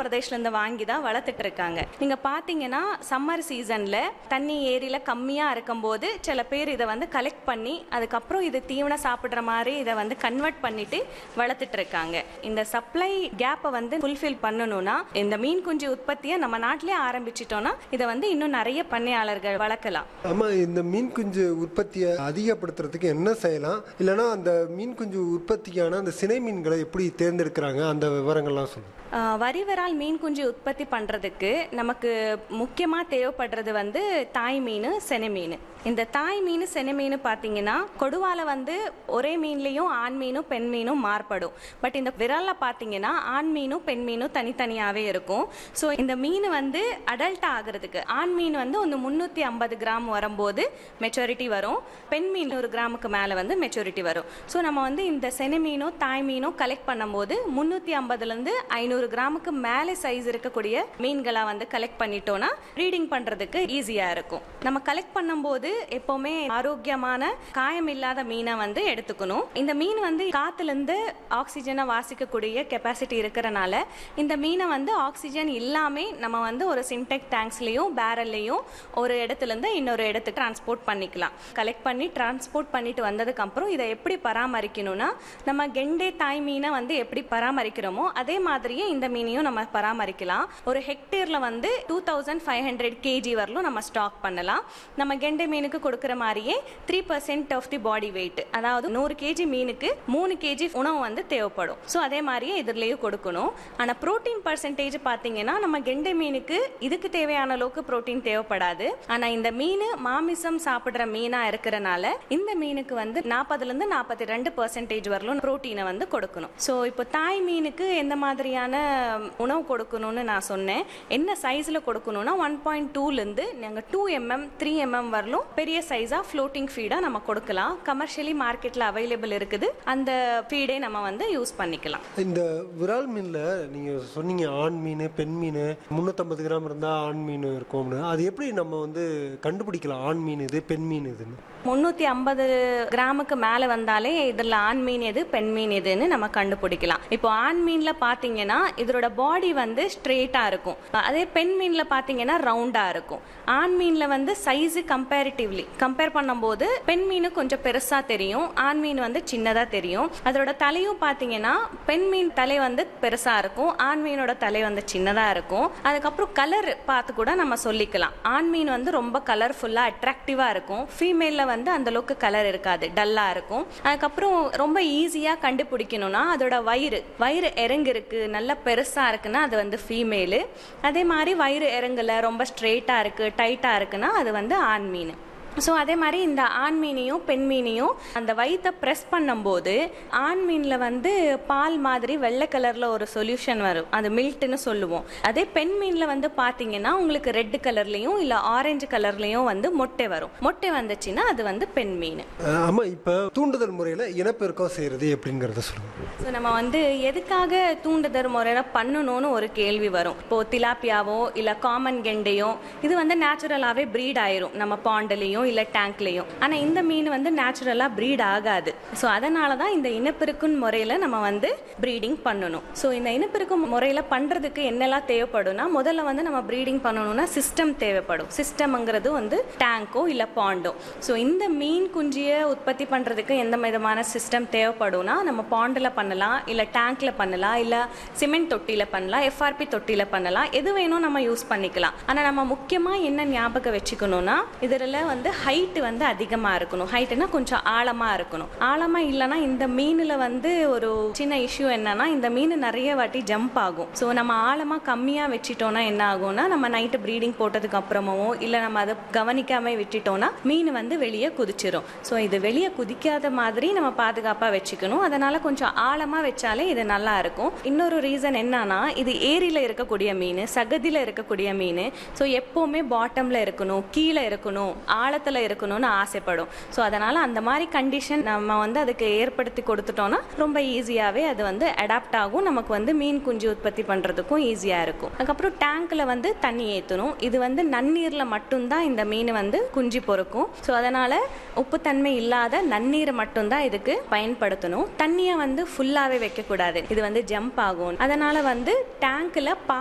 பிரதேஷ்ல இருந்து வாங்கி தான் வளர்த்துட்டு இருக்காங்க நீங்க பாத்தீங்கன்னா சம்மர் சீசன்ல தண்ணி ஏரியில கம்மியா இருக்கும்போது சில பேர் இதை வந்து கலெக்ட் பண்ணி அதுக்கப்புறம் இது தீவனம் சாப்பிடுற மாதிரி இதை வந்து கன்வெர்ட் பண்ணிட்டு வளர்த்துட்டு இருக்காங்க இந்த சப்ளை கேப்பை வந்து ஃபுல்ஃபில் பண்ணணும்னா இந்த மீன் குஞ்சு உற்பத்தியை நம்ம நாட்டிலே ஆரம்பிச்சிட்டோம்னா இதை வந்து இன்னும் நிறைய பண்ணையாளர்கள் வளர்க்கலாம் ஆமா இந்த மீன் குஞ்சு உற்பத்தியை அதிகப்படுத்துறதுக்கு என்ன செய்யலாம் இல்லைன்னா அந்த மீன் குஞ்சு உற்பத்திக்கான அந்த சினை மீன்களை எப்படி தேர்ந்தெடுக்கிறாங்க அந்த விவரங்கள்லாம் சொல்லுங்க ஆஹ் வரி விரால் மீன் குஞ்சு உற்பத்தி பண்ணுறதுக்கு நமக்கு முக்கியமாக தேவைப்படுறது வந்து தாய் மீன் செனை மீன் இந்த தாய் மீன் செனை மீன் பார்த்தீங்கன்னா கொடுவால வந்து ஒரே மீன்லேயும் ஆண் மீனும் பெண் மீனும் மாறுபடும் பட் இந்த விரலில் பார்த்தீங்கன்னா ஆண் மீனும் பெண் மீனும் தனித்தனியாகவே இருக்கும் ஸோ இந்த மீன் வந்து அடல்ட் ஆகிறதுக்கு ஆண் மீன் வந்து ஒன்று முந்நூற்றி ஐம்பது கிராம் வரும்போது மெச்சூரிட்டி வரும் பெண் மீன் ஒரு கிராமுக்கு மேலே வந்து மெச்சூரிட்டி வரும் ஸோ நம்ம வந்து இந்த செனை மீனும் தாய் மீனும் கலெக்ட் பண்ணும்போது முந்நூற்றி ஐம்பதுலேருந்து ஐநூறு கிராமுக்கு மேலே சைஸ் இருக்கக்கூடிய மீன்களை வந்து கலெக்ட் பண்ணிட்டோம்னா ப்ரீடிங் பண்ணுறதுக்கு ஈஸியாக இருக்கும் நம்ம கலெக்ட் பண்ணும்போது எப்போவுமே ஆரோக்கியமான காயம் இல்லாத மீனை வந்து எடுத்துக்கணும் இந்த மீன் வந்து காத்துலேருந்து ஆக்சிஜனை வாசிக்கக்கூடிய கெப்பாசிட்டி இருக்கிறனால இந்த மீனை வந்து ஆக்சிஜன் இல்லாமல் நம்ம வந்து ஒரு சின்டெக் டேங்க்ஸ்லேயும் பேரல்லையும் ஒரு இடத்துலேருந்து இன்னொரு இடத்துக்கு டிரான்ஸ்போர்ட் பண்ணிக்கலாம் கலெக்ட் பண்ணி டிரான்ஸ்போர்ட் பண்ணிட்டு வந்ததுக்கு அப்புறம் இதை எப்படி பராமரிக்கணும்னா நம்ம கெண்டே தாய் மீனை வந்து எப்படி பராமரிக்கிறோமோ அதே மாதிரியே இந்த மீனையும் நம்ம பராமரிக்கலாம் ஒரு ஹெக்டேர்ல வந்து two thousand five hundred KG வரலும் நம்ம ஸ்டாக் பண்ணலாம் நம்ம கெண்டை மீனுக்கு கொடுக்குற மாதிரியே three percent of the body weight அதாவது நூறு கேஜி மீனுக்கு மூணு கேஜி உணவு வந்து தேவைப்படும் ஸோ அதே மாதிரியே இதுலேயும் கொடுக்கணும் ஆனால் ப்ரோட்டீன் பர்சன்டேஜ் பார்த்தீங்கன்னா நம்ம கெண்டை மீனுக்கு இதுக்கு தேவையான அளவுக்கு ப்ரோட்டீன் தேவைப்படாது ஆனால் இந்த மீன் மாமிசம் சாப்பிட்ற மீனாக இருக்கிறனால இந்த மீனுக்கு வந்து நாற்பதுலேருந்து நாற்பத்தி ரெண்டு பர்சன்டேஜ் வரலும் ப்ரோட்டீனை வந்து கொடுக்கணும் ஸோ இப்போ தாய் மீனுக்கு எந்த மாதிரியான உணவு கொடுக்கணும்னு நான் சொன்னேன் என்ன சைஸில் கொடுக்கணும்னா ஒன் பாயிண்ட் டூலேருந்து நாங்கள் டூ எம்எம் த்ரீ எம்எம் வரலும் பெரிய சைஸாக ஃப்ளோட்டிங் ஃபீடாக நம்ம கொடுக்கலாம் கமர்ஷியலி மார்க்கெட்டில் அவைலபிள் இருக்குது அந்த ஃபீடே நம்ம வந்து யூஸ் பண்ணிக்கலாம் இந்த விரால் மீனில் நீங்கள் சொன்னீங்க ஆண் மீன் பெண் மீன் முந்நூற்றம்பது கிராம் இருந்தால் ஆண் மீன் இருக்கும்னு அது எப்படி நம்ம வந்து கண்டுபிடிக்கலாம் ஆண் மீன் இது பெண் மீன் இதுன்னு முந்நூற்றி ஐம்பது கிராமுக்கு மேலே வந்தாலே இதில் ஆண் மீன் எது பெண் மீன் எதுன்னு நம்ம கண்டுபிடிக்கலாம் இப்போ ஆண் மீனில் பார்த்தீங்கன்னா இதோட பாடி வந்து ஸ்ட்ரெயிட்டாக இருக்கும் அதே பெண் மீனில் பார்த்தீங்கன்னா ரவுண்டாக இருக்கும் ஆண் மீனில் வந்து சைஸு கம்பேரிட்டிவ்லி கம்பேர் பண்ணும்போது பெண் மீன் கொஞ்சம் பெருசாக தெரியும் ஆண் மீன் வந்து சின்னதாக தெரியும் அதோட தலையும் பார்த்தீங்கன்னா பெண் மீன் தலை வந்து பெருசாக இருக்கும் ஆண் மீனோட தலை வந்து சின்னதாக இருக்கும் அதுக்கப்புறம் கலர் பார்த்து கூட நம்ம சொல்லிக்கலாம் ஆண் மீன் வந்து ரொம்ப கலர்ஃபுல்லாக அட்ராக்டிவாக இருக்கும் ஃபீமேலில் வந்து அந்த அளவுக்கு கலர் இருக்காது டல்லாக இருக்கும் அதுக்கப்புறம் ரொம்ப ஈஸியாக கண்டுபிடிக்கணும்னா அதோட வயிறு வயிறு இறங்கு இருக்கு நல்லா பெருசாக இருக்குன்னா அது வந்து ஃபீமேலு அதே மாதிரி வயிறு இறங்கல ரொம்ப ஸ்ட்ரெயிட்டாக இருக்கு டைட்டாக இருக்குன்னா அது வந்து ஆண் மீன் ஸோ அதே மாதிரி இந்த ஆண் மீனையும் பெண் மீனையும் அந்த வயித்தை ப்ரெஸ் பண்ணும்போது ஆண் மீனில் வந்து பால் மாதிரி வெள்ளை கலரில் ஒரு சொல்யூஷன் வரும் அது மில்ட்னு சொல்லுவோம் அதே பெண் மீனில் வந்து பார்த்தீங்கன்னா உங்களுக்கு ரெட் கலர்லேயும் இல்லை ஆரஞ்சு கலர்லேயும் வந்து மொட்டை வரும் மொட்டை வந்துச்சுன்னா அது வந்து பெண் மீன் அஹ் ஆமா இப்போ தூண்டுதல் முறையில் இனப்பெருக்கம் செய்கிறது எப்படிங்கிறத சொல்லுங்க ஸோ நம்ம வந்து எதுக்காக தூண்டுதல் முறையில் பண்ணணும்னு ஒரு கேள்வி வரும் இப்போ திலாப்பியாவோ இல்லை காமன் கெண்டையோ இது வந்து நேச்சுரலாகவே ப்ரீட் ஆயிரும் நம்ம பாண்டிலையும் இல்லை டேங்க்லேயும் ஆனால் இந்த மீன் வந்து நேச்சுரலாக ப்ரீட் ஆகாது ஸோ அதனால தான் இந்த இனப்பெருக்கும் முறையில் நம்ம வந்து ப்ரீடிங் பண்ணணும் ஸோ இந்த இனப்பெருக்கும் முறையில் பண்ணுறதுக்கு என்னெல்லாம் தேவைப்படும்னா முதல்ல வந்து நம்ம ப்ரீடிங் பண்ணணும்னா சிஸ்டம் தேவைப்படும் சிஸ்டம்ங்கிறது வந்து டேங்கோ இல்லை பாண்டோ ஸோ இந்த மீன் குஞ்சியை உற்பத்தி பண்ணுறதுக்கு எந்த விதமான சிஸ்டம் தேவைப்படும்னா நம்ம பாண்டில் பண்ணலாம் இல்லை டேங்க்ல பண்ணலாம் இல்லை சிமெண்ட் தொட்டியில் பண்ணலாம் எஃப்ஆர்பி தொட்டியில் பண்ணலாம் எது வேணும் நம்ம யூஸ் பண்ணிக்கலாம் ஆனால் நம்ம முக்கியமாக என்ன ஞாபகம் வச்சுக்கணும்னா இதில் வந்து ஹைட் வந்து அதிகமாக இருக்கணும் ஹைட்னா கொஞ்சம் ஆழமாக இருக்கணும் ஆழமாக இல்லைன்னா இந்த மீனில் வந்து ஒரு சின்ன இஷ்யூ என்னன்னா இந்த மீன் நிறைய வாட்டி ஜம்ப் ஆகும் ஸோ நம்ம ஆழமாக கம்மியாக வச்சிட்டோம்னா என்ன ஆகும்னா நம்ம நைட்டு ப்ரீடிங் போட்டதுக்கு அப்புறமாவோ இல்லை நம்ம அதை கவனிக்காம விட்டுட்டோம்னா மீன் வந்து வெளியே குதிச்சிரும் ஸோ இது வெளியே குதிக்காத மாதிரி நம்ம பாதுகாப்பாக வச்சுக்கணும் அதனால கொஞ்சம் ஆழமாக வச்சாலே இது நல்லா இருக்கும் இன்னொரு ரீசன் என்னன்னா இது ஏரியில் இருக்கக்கூடிய மீன் சகதியில் இருக்கக்கூடிய மீன் ஸோ எப்போவுமே பாட்டமில் இருக்கணும் கீழே இருக்கணும் ஆழத்தில் இருக்கணும்னு ஆசைப்படும் ஸோ அதனால் அந்த மாதிரி கண்டிஷன் நம்ம வந்து அதுக்கு ஏற்படுத்தி கொடுத்துட்டோம்னா ரொம்ப ஈஸியாகவே அது வந்து அடாப்ட் ஆகும் நமக்கு வந்து மீன் குஞ்சு உற்பத்தி பண்ணுறதுக்கும் ஈஸியாக இருக்கும் அதுக்கப்புறம் டேங்க்கில் வந்து தண்ணி ஏற்றணும் இது வந்து நன்னீரில் மட்டும்தான் இந்த மீன் வந்து குஞ்சு பொறுக்கும் ஸோ அதனால் உப்புத்தன்மை இல்லாத நன்னீரை மட்டும்தான் இதுக்கு பயன்படுத்தணும் தண்ணியை வந்து ஃபுல்லாகவே வைக்கக்கூடாது இது வந்து ஜம்ப் ஆகும் அதனால் வந்து டேங்க்கில்